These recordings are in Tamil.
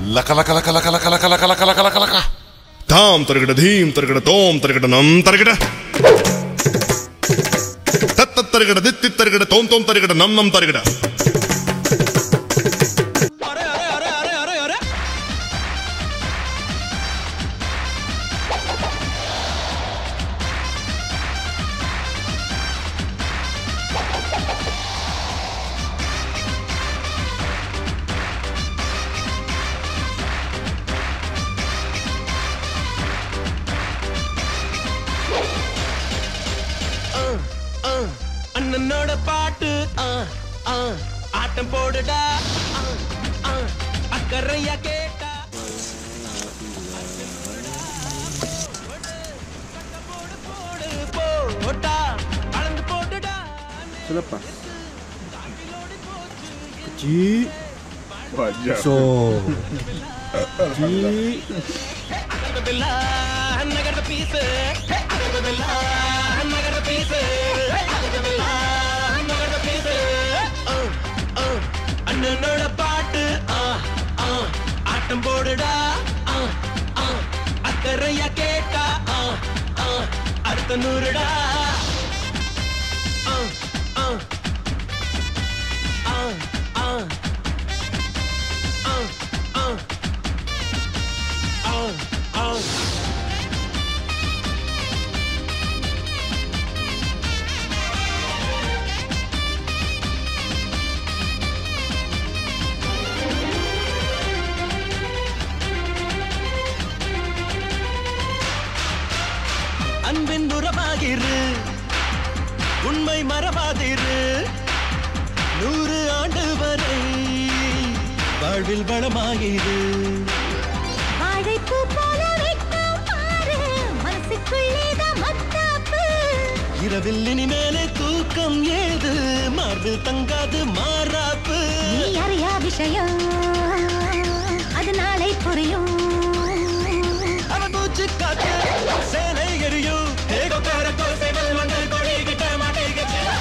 லக லக லக லக லக லக லக லக லக லக லக தாம் தருகிட தீம் தருகிட தோம் தருகிட நம் தருகிட தத்த தருகிட தித்தி தருகிட தோம் தோம் தருகிட நம் நம் தருகிட அண்ணனோட பாட்டு ஆ, ஆ, ஆட்டம் போடுடா ஆ, ஆ, அக்கறையா கேட்டா போடு, போட்டா அளந்து போட்டுடா Selepas Kecil So Kecil அகரபில்லா, நகர பீசு அகரபில்லா, நகர பீசு அகரபில்லா, நகர பீசு ஆ, ஆ, அண்ணனோட பாட்டு ஆ, ஆ, ஆட்டம் போடுடா ஆ, ஆ, அக்கறையா கேட்டா ஆ, ஆ, அடுத்த நூறுடா ஆ, ஆ, ஆ, ஆ, ஆ, ஆ, ஆ, ஆ. அன்பின் உறவாகிரு உண்மை மறவாதிரு நூறு ஆண்டு வரை வாழ்வில் வளமாகிரு வாழைப்பூ போல வெட்கம் பாரு மனசுக்குள்ளேதான் மத்தாப்பு இரவில் இனிமேலே தூக்கம் ஏது மார்பில் தங்காது மாறாப்பு நீ அறியா விஷயம் அது நாளை புரியும் அவன் மூச்சு காத்து சேனை எரியும் ஏகோ பேர கோசைகள் மண்டல் கொடி கிட்ட மாட்டேங்க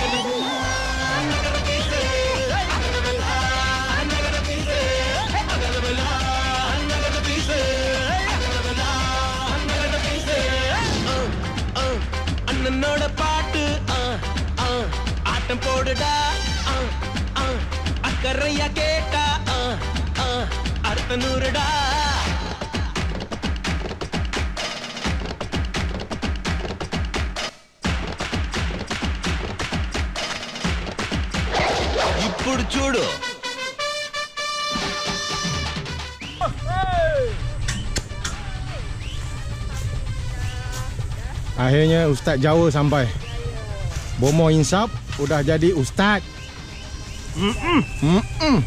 அண்ணனோட பாட்டு ஆ, ஆ, ஆட்டம் போடுடா ஆ, ஆ, அக்கறையா கேட்டா ஆ, ஆ, அடுத்த நூறுடா ఇప్పుడు చూడు Akhirnya Ustaz Jawa sampai Bomo Insap Udah jadi Ustaz Mm-mm. Mm-mm.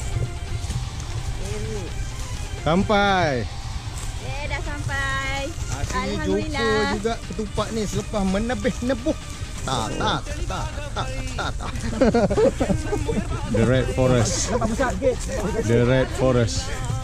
Sampai Eh dah sampai Akhirnya jumpa juga ketupat ni Selepas menebih-nebuh Tak, tak, tak, tak, tak, tak The Red Forest The Red Forest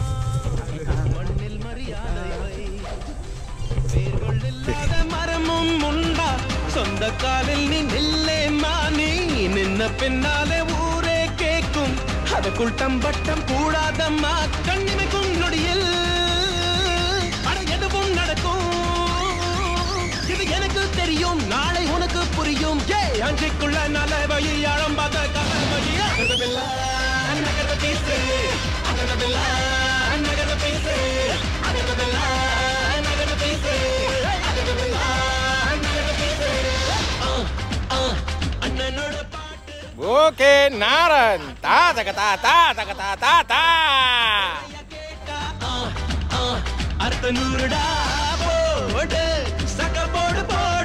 மரமும் உண்டா சொந்த காலில் நீ நில்லே மானி நின்ன பின்னாலே ஊரே கேக்கும் அதுக்குள் தம்பட்டம் கூடாதம்மா கண்ணிமைக்கும் நொடியில் அட எதுவும் நடக்கும் இது எனக்கு தெரியும் நாளை உனக்கு புரியும் ஏ அன்றைக்குள்ள நல்ல வழி ஆழம் பார்த்த கதை வழி அகரவில்லை நகர பேசு அகரவில்லை நகர பேசு அகரவில்லை நகர பேசு அகரவில்லை நகர பேசு ஆ, ஆ, அண்ணனோட பாட்டு ஓகே நாரன் தா தக தா தா தக தா தா தா கேட்டா ஆ, ஆ, அர்த்த நூறுடா போடு சக்க போடு போடு